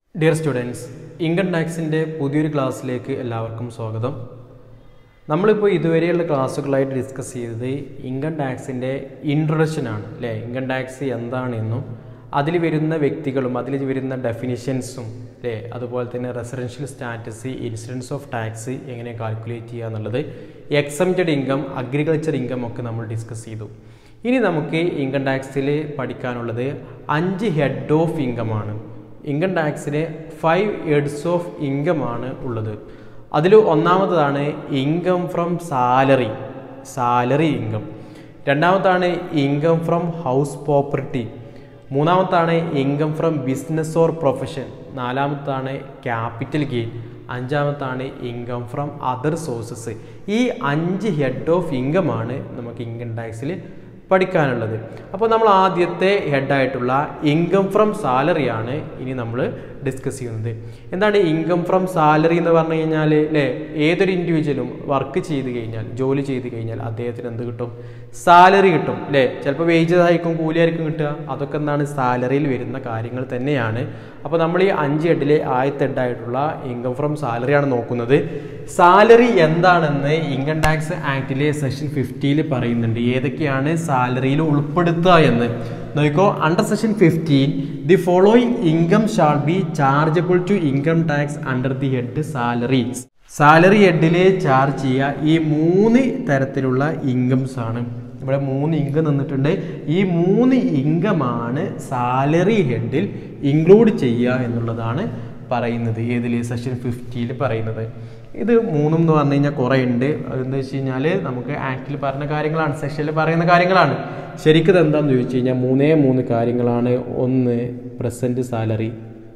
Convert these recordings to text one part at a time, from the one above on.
dear students income ടാക്സിൻ്റെ പുതിയൊരു ക്ലാസ്സിലേക്ക് എല്ലാവർക്കും സ്വാഗതം നമ്മളിപ്പോൾ ഇതുവരെയുള്ള ക്ലാസ്സുകളായിട്ട് ഡിസ്കസ് ചെയ്തത് ഇൻകം ടാക്സിൻ്റെ ഇൻട്രൊഡക്ഷനാണ് അല്ലേ ഇൻകം ടാക്സ് എന്താണെന്നും അതിൽ വരുന്ന വ്യക്തികളും അതിൽ വരുന്ന ഡെഫിനിഷൻസും അല്ലേ അതുപോലെ തന്നെ residential status insurance of tax എങ്ങനെ കാൽക്കുലേറ്റ് ചെയ്യുക എന്നുള്ളത് എക്സംറ്റഡ് ഇൻകം അഗ്രികൾച്ചർ ഇൻകം ഒക്കെ നമ്മൾ ഡിസ്കസ് ചെയ്തു ഇനി നമുക്ക് ഇൻകം ടാക്സിൽ പഠിക്കാനുള്ളത് അഞ്ച് ഹെഡ് ഓഫ് ഇൻകം ആണ് ഇൻകം ടാക്സിന് ഫൈവ് ഹെഡ്സ് ഓഫ് ഇൻകം ആണ് ഉള്ളത് അതിൽ ഒന്നാമത്തതാണ് income from salary salary income രണ്ടാമത്താണ് ഇൻകം ഫ്രം ഹൗസ് പ്രോപ്പർട്ടി മൂന്നാമത്താണ് income from business or profession നാലാമത്താണ് ക്യാപിറ്റൽ ഗെയിൻ അഞ്ചാമത്താണ് ഇൻകം ഫ്രം അതർ സോഴ്സസ് ഈ അഞ്ച് ഹെഡ് ഓഫ് ഇൻകം ആണ് നമുക്ക് ഇൻകം ടാക്സിൽ പഠിക്കാനുള്ളത് അപ്പോൾ നമ്മൾ ആദ്യത്തെ ഹെഡായിട്ടുള്ള ഇൻകം ഫ്രം സാലറിയാണ് ഇനി നമ്മൾ ഡിസ്കസ് ചെയ്യുന്നത് എന്താണ് ഇൻകം ഫ്രം സാലറി എന്ന് പറഞ്ഞു കഴിഞ്ഞാൽ അല്ലേ ഏതൊരു ഇൻഡിവിജ്വലും വർക്ക് ചെയ്ത് കഴിഞ്ഞാൽ ജോലി ചെയ്ത് കഴിഞ്ഞാൽ അദ്ദേഹത്തിന് എന്ത് കിട്ടും സാലറി കിട്ടും അല്ലേ ചിലപ്പോൾ വേജസ് ആയിരിക്കും കൂലിയായിരിക്കും കിട്ടുക അതൊക്കെ എന്താണ് സാലറിയിൽ വരുന്ന കാര്യങ്ങൾ തന്നെയാണ് അപ്പോൾ നമ്മൾ ഈ അഞ്ച് ഹെഡിലെ ആദ്യത്തെ ഹെഡായിട്ടുള്ള ഇൻകം ഫ്രം സാലറിയാണ് നോക്കുന്നത് സാലറി എന്താണെന്ന് ഇൻകം ടാക്സ് ആക്ടിലെ സെക്ഷൻ ഫിഫ്റ്റിയിൽ പറയുന്നുണ്ട് ഏതൊക്കെയാണ് സാലറിയിൽ ഉൾപ്പെടുത്തുക എന്ന് നോക്കിക്കോ under section fifteen the following income shall be chargeable to income tax under the head salary salary ഹെഡിൽ ചാർജ് ചെയ്യുക ഈ മൂന്ന് തരത്തിലുള്ള ഇൻകംസ് ആണ് ഇവിടെ മൂന്ന് ഇൻകം തന്നിട്ടുണ്ട് ഈ മൂന്ന് ഇൻകമാണ് സാലറി ഹെഡിൽ ഇൻക്ലൂഡ് ചെയ്യുക എന്നുള്ളതാണ് പറയുന്നത് ഏതിൽ സെക്ഷൻ ഫിഫ്റ്റിയിൽ പറയുന്നത് ഇത് മൂന്നും എന്ന് പറഞ്ഞു കഴിഞ്ഞാൽ കുറേ ഉണ്ട് അതെന്താ വെച്ച് കഴിഞ്ഞാൽ നമുക്ക് ആക്ടിൽ പറഞ്ഞ കാര്യങ്ങളാണ് സെക്ഷനിൽ പറയുന്ന കാര്യങ്ങളാണ് ശരിക്കും ഇത് എന്താണെന്ന് ചോദിച്ചു കഴിഞ്ഞാൽ മൂന്നേ മൂന്ന് കാര്യങ്ങളാണ് ഒന്ന് പ്രസൻറ്റ് സാലറി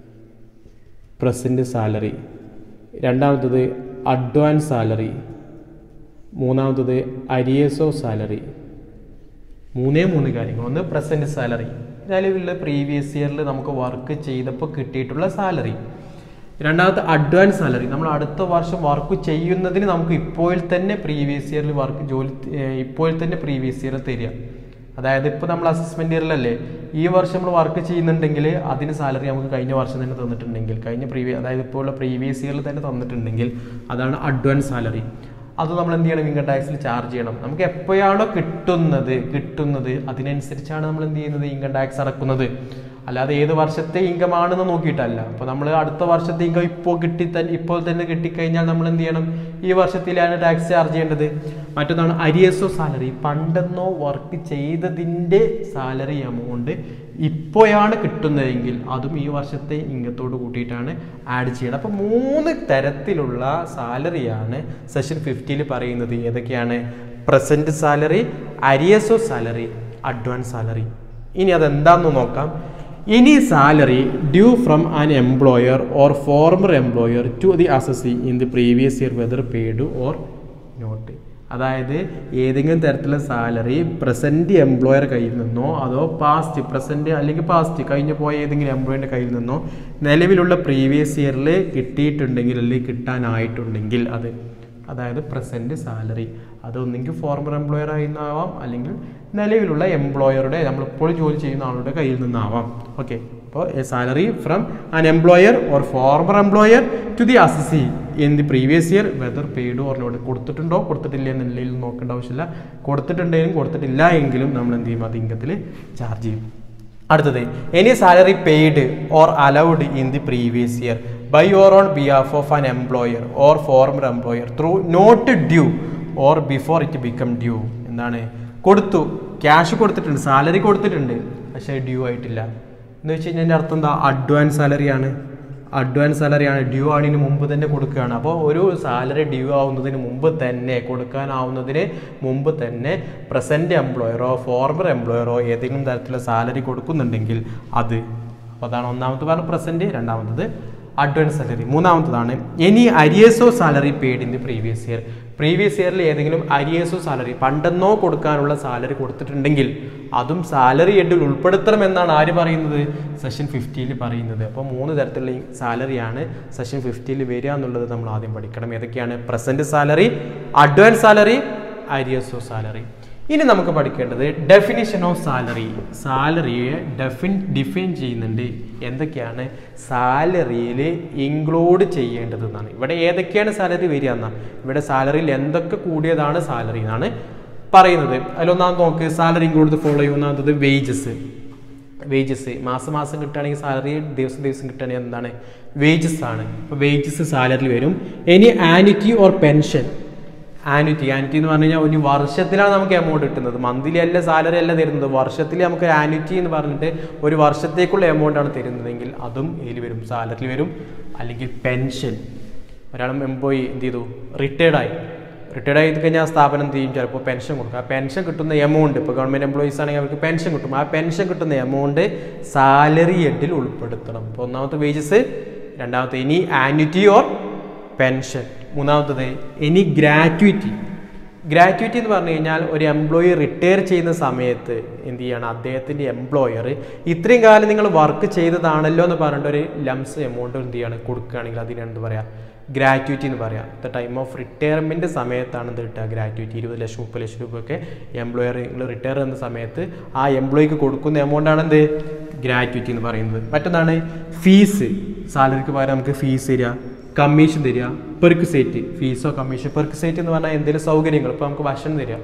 പ്രസൻറ്റ് സാലറി രണ്ടാമത്തത് അഡ്വാൻസ് സാലറി മൂന്നാമത്തത് അരിയേഴ്സ് ഓഫ് സാലറി മൂന്നേ മൂന്ന് കാര്യങ്ങൾ ഒന്ന് പ്രസൻറ്റ് സാലറി നിലവിലുള്ള പ്രീവിയസ് ഇയറിൽ നമുക്ക് വർക്ക് ചെയ്തപ്പോൾ കിട്ടിയിട്ടുള്ള സാലറി രണ്ടാമത്തെ അഡ്വാൻസ് സാലറി നമ്മൾ അടുത്ത വർഷം വർക്ക് ചെയ്യുന്നതിന് നമുക്ക് ഇപ്പോൾ തന്നെ പ്രീവിയസ് ഇയറിൽ വർക്ക് ജോലി ഇപ്പോൾ തന്നെ പ്രീവിയസ് ഇയറിൽ തരിക അതായത് ഇപ്പോൾ നമ്മൾ അസസ്മെന്റ് ഇയറിലല്ലേ ഈ വർഷം നമ്മൾ വർക്ക് ചെയ്യുന്നുണ്ടെങ്കിൽ അതിന് സാലറി നമുക്ക് കഴിഞ്ഞ വർഷം തന്നെ തന്നിട്ടുണ്ടെങ്കിൽ കഴിഞ്ഞ പ്രീവിയസ് അതായത് ഇപ്പോൾ ഉള്ള പ്രീവിയസ് ഇയറിൽ തന്നെ തന്നിട്ടുണ്ടെങ്കിൽ അതാണ് അഡ്വാൻസ് സാലറി അത് നമ്മൾ എന്ത് ചെയ്യണം ഇൻകം ടാക്സിൽ ചാർജ് ചെയ്യണം നമുക്ക് എപ്പോഴാണോ കിട്ടുന്നത് കിട്ടുന്നത് അതിനനുസരിച്ചാണ് നമ്മൾ എന്ത് ചെയ്യുന്നത് ഇൻകം ടാക്സ് അടക്കുന്നത് അല്ലാതെ ഏത് വർഷത്തെ ഇൻകം ആണെന്ന് നോക്കിയിട്ടല്ല അപ്പോൾ നമ്മൾ അടുത്ത വർഷത്തെ ഇൻകം ഇപ്പോൾ കിട്ടി തന്നെ ഇപ്പോൾ തന്നെ കിട്ടിക്കഴിഞ്ഞാൽ നമ്മൾ എന്ത് ചെയ്യണം ഈ വർഷത്തിലാണ് ടാക്സ് ചാർജ് ചെയ്യേണ്ടത് മറ്റൊന്നാണ് അരിയസോ സാലറി പണ്ടെന്നോ വർക്ക് ചെയ്തതിൻ്റെ സാലറി എമൗണ്ട് ഇപ്പോഴാണ് കിട്ടുന്നതെങ്കിൽ അതും ഈ വർഷത്തെ ഇൻകത്തോട് കൂട്ടിയിട്ടാണ് ആഡ് ചെയ്യണം അപ്പോൾ മൂന്ന് തരത്തിലുള്ള സാലറിയാണ് സെഷൻ ഫിഫ്റ്റിയിൽ പറയുന്നത് ഏതൊക്കെയാണ് പ്രസൻറ്റ് സാലറി അരിയസോ സാലറി അഡ്വാൻസ് സാലറി ഇനി അതെന്താണെന്ന് നോക്കാം any salary due from an employer or former employer to the assessee in the previous year whether paid or not അതായത് ഏതെങ്കിലും തരത്തിലുള്ള സാലറി പ്രസൻറ്റ് എംപ്ലോയർ കയ്യിൽ നിന്നോ അതോ പാസ്റ്റ് പ്രസൻറ്റ് അല്ലെങ്കിൽ പാസ്റ്റ് കഴിഞ്ഞു പോയ ഏതെങ്കിലും എംപ്ലോയറിൻ്റെ കയ്യിൽ നിന്നോ നിലവിലുള്ള പ്രീവിയസ് ഇയറിൽ കിട്ടിയിട്ടുണ്ടെങ്കിൽ അല്ലെങ്കിൽ കിട്ടാനായിട്ടുണ്ടെങ്കിൽ അത് അതായത് പ്രസൻറ്റ് സാലറി അത് ഒന്നെങ്കിൽ ഫോർമർ എംപ്ലോയർ ആയിരുന്നാവാം അല്ലെങ്കിൽ നിലവിലുള്ള എംപ്ലോയറുടെ നമ്മളിപ്പോൾ ജോലി ചെയ്യുന്ന ആളുടെ കയ്യിൽ നിന്നാവാം ഓക്കെ അപ്പോൾ salary from an employer or former employer to the assessee in the previous year whether paid or not കൊടുത്തിട്ടുണ്ടോ കൊടുത്തിട്ടില്ല എന്നുള്ളതിൽ നോക്കേണ്ട ആവശ്യമില്ല കൊടുത്തിട്ടുണ്ടെങ്കിലും കൊടുത്തിട്ടില്ല എങ്കിലും നമ്മൾ എന്ത് ചെയ്യും അത് ഇൻകത്തിൽ ചാർജ് ചെയ്യും അടുത്തത് any salary paid or allowed in the previous year by or on behalf of an employer or former employer through not due or before it become due എന്താണ് കൊടുത്തു ക്യാഷ് കൊടുത്തിട്ടുണ്ട് സാലറി കൊടുത്തിട്ടുണ്ട് പക്ഷേ ഡ്യൂ ആയിട്ടില്ല എന്ന് വെച്ച് കഴിഞ്ഞാൽ അതിൻ്റെ അർത്ഥം എന്താ അഡ്വാൻസ് സാലറിയാണ് അഡ്വാൻസ് സാലറിയാണ് ഡ്യൂ ആണിന് മുമ്പ് തന്നെ കൊടുക്കുകയാണ് അപ്പോൾ ഒരു സാലറി ഡ്യൂ ആവുന്നതിന് മുമ്പ് തന്നെ കൊടുക്കാനാവുന്നതിന് മുമ്പ് തന്നെ പ്രസൻറ്റ് എംപ്ലോയറോ ഫോർമർ എംപ്ലോയറോ ഏതെങ്കിലും തരത്തിലുള്ള സാലറി കൊടുക്കുന്നുണ്ടെങ്കിൽ അത് അപ്പോൾ അതാണ് ഒന്നാമത്തെ പറഞ്ഞ പ്രസൻറ്റ് രണ്ടാമത്തത് അഡ്വാൻസ് സാലറി മൂന്നാമത്തതാണ് എനി അരിയേഴ്സോ salary paid in the previous year previous ഇയറിൽ ഏതെങ്കിലും അരിയേഴ്സോ സാലറി പണ്ടെന്നോ കൊടുക്കാനുള്ള സാലറി കൊടുത്തിട്ടുണ്ടെങ്കിൽ അതും സാലറി ഹെഡിൽ ഉൾപ്പെടുത്തണമെന്നാണ് ആര് പറയുന്നത് സെഷൻ ഫിഫ്റ്റിയിൽ പറയുന്നത് അപ്പോൾ മൂന്ന് തരത്തിലുള്ള സാലറിയാണ് സെഷൻ ഫിഫ്റ്റിയിൽ വരിക എന്നുള്ളത് നമ്മൾ ആദ്യം പഠിക്കണം ഏതൊക്കെയാണ് പ്രസൻറ്റ് സാലറി അഡ്വാൻസ് സാലറി അരിയേഴ്സോ സാലറി ഇനി നമുക്ക് പഠിക്കേണ്ടത് ഡെഫിനിഷൻ ഓഫ് സാലറി സാലറിയെ ഡെഫിൻ ഡിഫൈൻ ചെയ്യുന്നുണ്ട് എന്തൊക്കെയാണ് സാലറിയിൽ ഇൻക്ലൂഡ് ചെയ്യേണ്ടത് എന്നാണ് ഇവിടെ ഏതൊക്കെയാണ് സാലറി വരിക എന്നാണ് ഇവിടെ സാലറിയിൽ എന്തൊക്കെ കൂടിയതാണ് സാലറി എന്നാണ് പറയുന്നത് അതിലൊന്നാമത് നോക്ക് സാലറി ഇൻക്ലൂഡ് ഫോളോ ചെയ്യുന്നത് വേജസ് വേജസ് മാസം മാസം കിട്ടുകയാണെങ്കിൽ സാലറി ദിവസം ദിവസം കിട്ടുകയാണെങ്കിൽ എന്താണ് വേജസ് ആണ് അപ്പോൾ വേജസ് സാലറിയിൽ വരും ഇനി annuity or pension annuity annuity എന്ന് പറഞ്ഞു കഴിഞ്ഞാൽ ഒരു വർഷത്തിലാണ് നമുക്ക് എമൗണ്ട് കിട്ടുന്നത് മന്ത്ലി അല്ല സാലറി അല്ല തരുന്നത് വർഷത്തിൽ നമുക്ക് ആനുറ്റി എന്ന് പറഞ്ഞിട്ട് ഒരു വർഷത്തേക്കുള്ള എമൗണ്ട് ആണ് തരുന്നതെങ്കിൽ അതും ഇതിൽ വരും സാലറിയിൽ വരും അല്ലെങ്കിൽ പെൻഷൻ ഒരാൾ എംപ്ലോയി എന്ത് ചെയ്തു റിട്ടയർഡ് ആയി റിട്ടയർഡ് ആയി കഴിഞ്ഞാൽ ആ സ്ഥാപനം എന്ത് ചെയ്യും ചിലപ്പോൾ പെൻഷൻ കൊടുക്കും ആ പെൻഷൻ കിട്ടുന്ന എമൗണ്ട് ഇപ്പോൾ ഗവൺമെൻറ് എംപ്ലോയീസ് ആണെങ്കിൽ അവർക്ക് പെൻഷൻ കിട്ടും ആ പെൻഷൻ കിട്ടുന്ന എമൗണ്ട് സാലറി ഹെഡിൽ ഉൾപ്പെടുത്തണം ഇപ്പോൾ ഒന്നാമത്തെ വേജസ് രണ്ടാമത്തെ ഇനി ആന്വിറ്റി ഓർ പെൻഷൻ മൂന്നാമത്തത് ഇനി ഗ്രാറ്റുവിറ്റി ഗ്രാറ്റുവിറ്റി എന്ന് പറഞ്ഞു കഴിഞ്ഞാൽ ഒരു എംപ്ലോയി റിട്ടയർ ചെയ്യുന്ന സമയത്ത് എന്ത് ചെയ്യണം അദ്ദേഹത്തിൻ്റെ എംപ്ലോയർ ഇത്രയും കാലം നിങ്ങൾ വർക്ക് ചെയ്തതാണല്ലോ എന്ന് പറഞ്ഞിട്ട് ഒരു ലംസ് എമൗണ്ട് എന്ത് ചെയ്യാണ് കൊടുക്കുകയാണെങ്കിൽ അതിന് എന്ത് പറയാം ഗ്രാറ്റുവിറ്റി എന്ന് പറയാം ദ ടൈം ഓഫ് റിട്ടയർമെൻറ്റ് സമയത്താണ് ഇത് കിട്ടുക ഗ്രാറ്റുവിറ്റി ഇരുപത് ലക്ഷം മുപ്പത് ലക്ഷം രൂപയൊക്കെ എംപ്ലോയർ നിങ്ങൾ റിട്ടയർ ചെയ്യുന്ന സമയത്ത് ആ എംപ്ലോയിക്ക് കൊടുക്കുന്ന എമൗണ്ട് ആണ് എന്ത് ഗ്രാറ്റുവിറ്റി എന്ന് പറയുന്നത് മറ്റൊന്നാണ് ഫീസ് സാലറിക്ക് പകരം നമുക്ക് ഫീസ് തരിക കമ്മീഷൻ തരിക പെർക്കുസേറ്റ് ഫീസോ കമ്മീഷൻ പെർക്കുസേറ്റ് എന്ന് പറഞ്ഞാൽ എന്തെങ്കിലും സൗകര്യങ്ങൾ ഇപ്പോൾ നമുക്ക് ഭക്ഷണം തരിക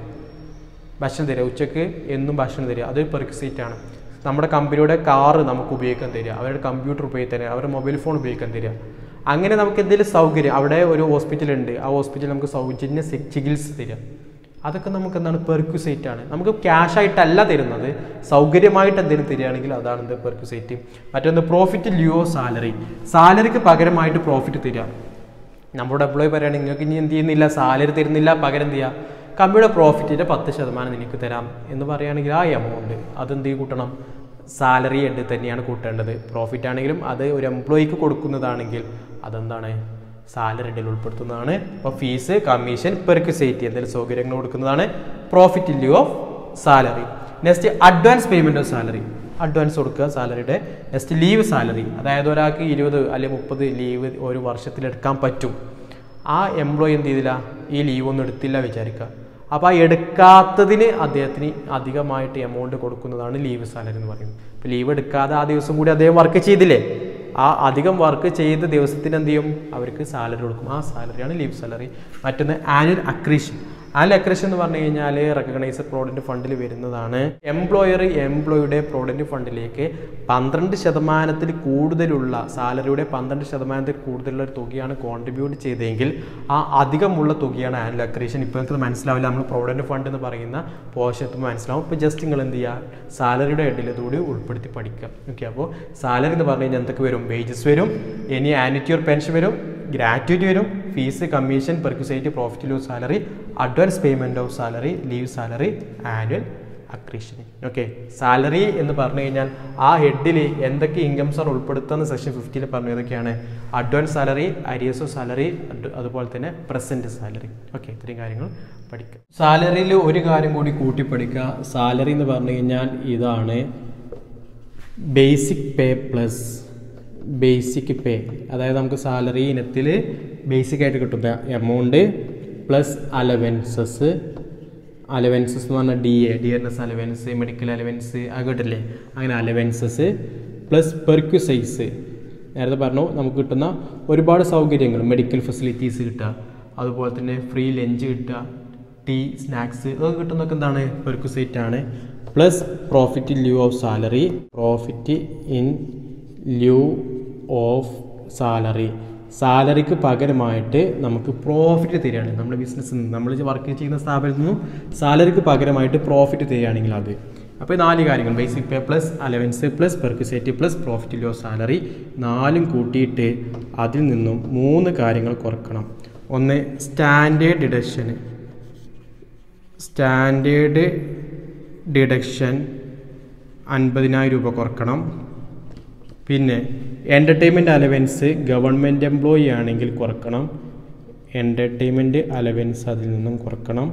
ഭക്ഷണം തരിക ഉച്ചക്ക് എന്നും ഭക്ഷണം തരിക അത് പെർക്കുസേറ്റ് ആണ് നമ്മുടെ കമ്പനിയുടെ കാറ് നമുക്ക് ഉപയോഗിക്കാൻ തരിക അവരുടെ കമ്പ്യൂട്ടർ ഉപയോഗിക്കാൻ തരിക അവരുടെ മൊബൈൽ ഫോൺ ഉപയോഗിക്കാൻ തരിക അങ്ങനെ നമുക്ക് എന്തെങ്കിലും സൗകര്യം അവിടെ ഒരു ഹോസ്പിറ്റൽ ഉണ്ട് ആ ഹോസ്പിറ്റലിൽ നമുക്ക് സൗജന്യ സി- ചികിത്സ തരിക അതൊക്കെ നമുക്ക് എന്താണ് പെർക്യുസൈറ്റ് ആണ് നമുക്ക് ക്യാഷ് ആയിട്ടല്ല തരുന്നത് സൗകര്യമായിട്ട് എന്തെങ്കിലും തരികയാണെങ്കിൽ അതാണ് എന്ത് പെർക്യുസൈറ്റ് മറ്റൊന്ന് പ്രോഫിറ്റ് ലിയോ സാലറി സാലറിക്ക് പകരമായിട്ട് പ്രോഫിറ്റ് തരിക നമ്മുടെ എംപ്ലോയി പറയുകയാണെങ്കിൽ നിങ്ങൾക്ക് ഇനി എന്ത് ചെയ്യുന്നില്ല സാലറി തരുന്നില്ല പകരം എന്ത് ചെയ്യുക കമ്പനിയുടെ പ്രോഫിറ്റിൻ്റെ പത്ത് ശതമാനം നിനക്ക് തരാം എന്ന് പറയുകയാണെങ്കിൽ ആ എമൗണ്ട് അതെന്ത് ചെയ്യും കൂട്ടണം സാലറി ഹെഡ് തന്നെയാണ് കൂട്ടേണ്ടത് പ്രോഫിറ്റ് ആണെങ്കിലും അത് ഒരു എംപ്ലോയിക്ക് കൊടുക്കുന്നതാണെങ്കിൽ അതെന്താണ് സാലറി ഹെഡിൽ ഉൾപ്പെടുത്തുന്നതാണ് അപ്പോൾ ഫീസ് കമ്മീഷൻ പെർക്യുസൈറ്റ് എന്തെങ്കിലും സൗകര്യങ്ങൾ കൊടുക്കുന്നതാണ് പ്രോഫിറ്റ് ഇല്ലയോ of salary next advance payment of salary advance കൊടുക്കുക സാലറിയുടെ നെക്സ്റ്റ് ലീവ് സാലറി അതായത് ഒരാൾക്ക് ഇരുപത് അല്ലെങ്കിൽ മുപ്പത് ലീവ് ഒരു വർഷത്തിൽ എടുക്കാൻ പറ്റും ആ എംപ്ലോയി എന്ത് ചെയ്തില്ല ഈ ലീവ് ഒന്നും എടുത്തില്ല വിചാരിക്കുക അപ്പോൾ ആ എടുക്കാത്തതിന് അദ്ദേഹത്തിന് അധികമായിട്ട് എമൗണ്ട് കൊടുക്കുന്നതാണ് ലീവ് സാലറി എന്ന് പറയുന്നത് ഇപ്പോൾ ലീവ് എടുക്കാതെ ആ ദിവസം കൂടി അദ്ദേഹം വർക്ക് ചെയ്തില്ലേ ആ അധികം വർക്ക് ചെയ്ത ദിവസത്തിന് എന്ത് ചെയ്യും അവർക്ക് സാലറി കൊടുക്കും ആ സാലറിയാണ് ലീവ് സാലറി മറ്റൊന്ന് ആനുവൽ അക്രീഷൻ ആനുവൽ അക്രീഷൻ എന്ന് പറഞ്ഞു കഴിഞ്ഞാൽ റെക്കഗ്നൈസ്ഡ് പ്രോവിഡന്റ് ഫണ്ടിൽ വരുന്നതാണ് എംപ്ലോയർ എംപ്ലോയിയുടെ പ്രോവിഡന്റ് ഫണ്ടിലേക്ക് പന്ത്രണ്ട് ശതമാനത്തിൽ കൂടുതലുള്ള സാലറിയുടെ പന്ത്രണ്ട് ശതമാനത്തിൽ കൂടുതലുള്ള ഒരു തുകയാണ് കോൺട്രിബ്യൂട്ട് ചെയ്തതെങ്കിൽ ആ അധികമുള്ള തുകയാണ് ആനുവൽ അക്രീഷൻ ഇപ്പോൾ നിങ്ങൾക്ക് മനസ്സിലാവില്ല നമ്മൾ പ്രോവിഡന്റ് ഫണ്ട് എന്ന് പറയുന്ന പോഷത്ത് മനസ്സിലാവും ഇപ്പോൾ ജസ്റ്റ് നിങ്ങൾ എന്ത് ചെയ്യുക സാലറിയുടെ ഹെഡിൽ ഇതുകൂടി ഉൾപ്പെടുത്തി പഠിക്കുക ഓക്കെ അപ്പോൾ സാലറി എന്ന് പറഞ്ഞു കഴിഞ്ഞാൽ എന്തൊക്കെ വരും വേജസ് വരും ഇനി ആനുറ്റി ഓർ പെൻഷൻ വരും ഗ്രാറ്റുവിറ്റി വരും fees commission perquisite profit lieu salary advance payment of salary leave salary annual accretion okay salary എന്ന് പറഞ്ഞു കഴിഞ്ഞാൽ ആ ഹെഡിൽ എന്തൊക്കെ ഇൻകംസ് ആണ് ഉൾപ്പെടുത്തുന്ന സെക്ഷൻ ഫിഫ്റ്റിയിൽ പറഞ്ഞു ഏതൊക്കെയാണ് അഡ്വാൻസ് സാലറി അരിയസോ സാലറി അതുപോലെ തന്നെ പ്രസൻറ്റ് സാലറി ഓക്കെ ഇത്രയും കാര്യങ്ങൾ പഠിക്കുക സാലറിയിൽ ഒരു കാര്യം കൂടി കൂട്ടി പഠിക്കുക സാലറി എന്ന് പറഞ്ഞു കഴിഞ്ഞാൽ ഇതാണ് basic pay plus basic pay അതായത് നമുക്ക് സാലറി ഇനത്തിൽ ബേസിക് ആയിട്ട് കിട്ടുന്ന എമൗണ്ട് പ്ലസ് അലവൻസസ് അലവൻസസ് എന്ന് പറഞ്ഞാൽ D A dearness allowance medical allowance അത് കിട്ടില്ലേ അങ്ങനെ അലവൻസസ് പ്ലസ് പെർക്യുസൈസ് നേരത്തെ പറഞ്ഞു നമുക്ക് കിട്ടുന്ന ഒരുപാട് സൗകര്യങ്ങൾ മെഡിക്കൽ ഫെസിലിറ്റീസ് കിട്ടുക അതുപോലെ തന്നെ ഫ്രീ ലഞ്ച് കിട്ടുക ടീ സ്നാക്സ് ഇതൊക്കെ കിട്ടുന്നതൊക്കെ എന്താണ് പെർക്യുസൈറ്റ് ആണ് plus profit in lieu of salary profit in lieu of salary സാലറിക്ക് പകരമായിട്ട് നമുക്ക് പ്രോഫിറ്റ് തരികയാണ് നമ്മുടെ ബിസിനസ്സിൽ നിന്ന് നമ്മൾ വർക്ക് ചെയ്യുന്ന സ്ഥാപനത്തിൽ നിന്നും സാലറിക്ക് പകരമായിട്ട് പ്രോഫിറ്റ് തരികയാണെങ്കിൽ അത് അപ്പോൾ ഈ നാല് കാര്യങ്ങൾ basic pay plus allowance plus perquisite plus profit lieu salary നാലും കൂട്ടിയിട്ട് അതിൽ നിന്നും മൂന്ന് കാര്യങ്ങൾ കുറക്കണം ഒന്ന് സ്റ്റാൻഡേർഡ് ഡിഡക്ഷന് സ്റ്റാൻഡേർഡ് ഡിഡക്ഷൻ അൻപതിനായിരം രൂപ കുറക്കണം പിന്നെ എൻ്റർടൈൻമെൻറ്റ് അലവൻസ് ഗവൺമെൻറ് എംപ്ലോയി ആണെങ്കിൽ കുറക്കണം എൻ്റർടൈൻമെൻറ്റ് അലവൻസ് അതിൽ നിന്നും കുറക്കണം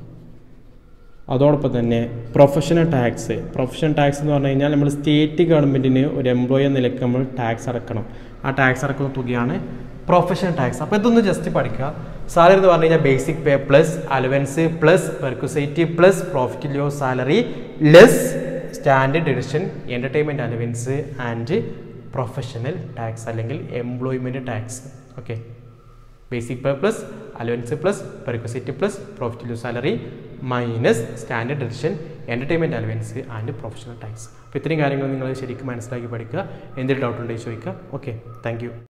അതോടൊപ്പം തന്നെ പ്രൊഫഷണൽ ടാക്സ് പ്രൊഫഷണൽ ടാക്സ് എന്ന് പറഞ്ഞു കഴിഞ്ഞാൽ നമ്മൾ സ്റ്റേറ്റ് ഗവൺമെൻറ്റിന് ഒരു എംപ്ലോയി എന്ന നിലയ്ക്ക് നമ്മൾ ടാക്സ് അടക്കണം ആ ടാക്സ് അടക്കുന്ന തുകയാണ് പ്രൊഫഷണൽ ടാക്സ് അപ്പോൾ ഇതൊന്ന് ജസ്റ്റ് പഠിക്കുക സാലറി എന്ന് പറഞ്ഞു കഴിഞ്ഞാൽ basic pay plus allowance plus perquisite plus profit lieu salary less standard deduction entertainment allowance and professional tax അല്ലെങ്കിൽ employment tax okay basic pay plus allowance plus perquisite plus profit lieu salary minus standard deduction entertainment allowance and professional tax അപ്പോൾ ഇത്രയും കാര്യങ്ങൾ നിങ്ങൾ ശരിക്കും മനസ്സിലാക്കി പഠിക്കുക എന്തെങ്കിലും doubt ഉണ്ടെങ്കിൽ ചോദിക്കുക ഓക്കെ താങ്ക്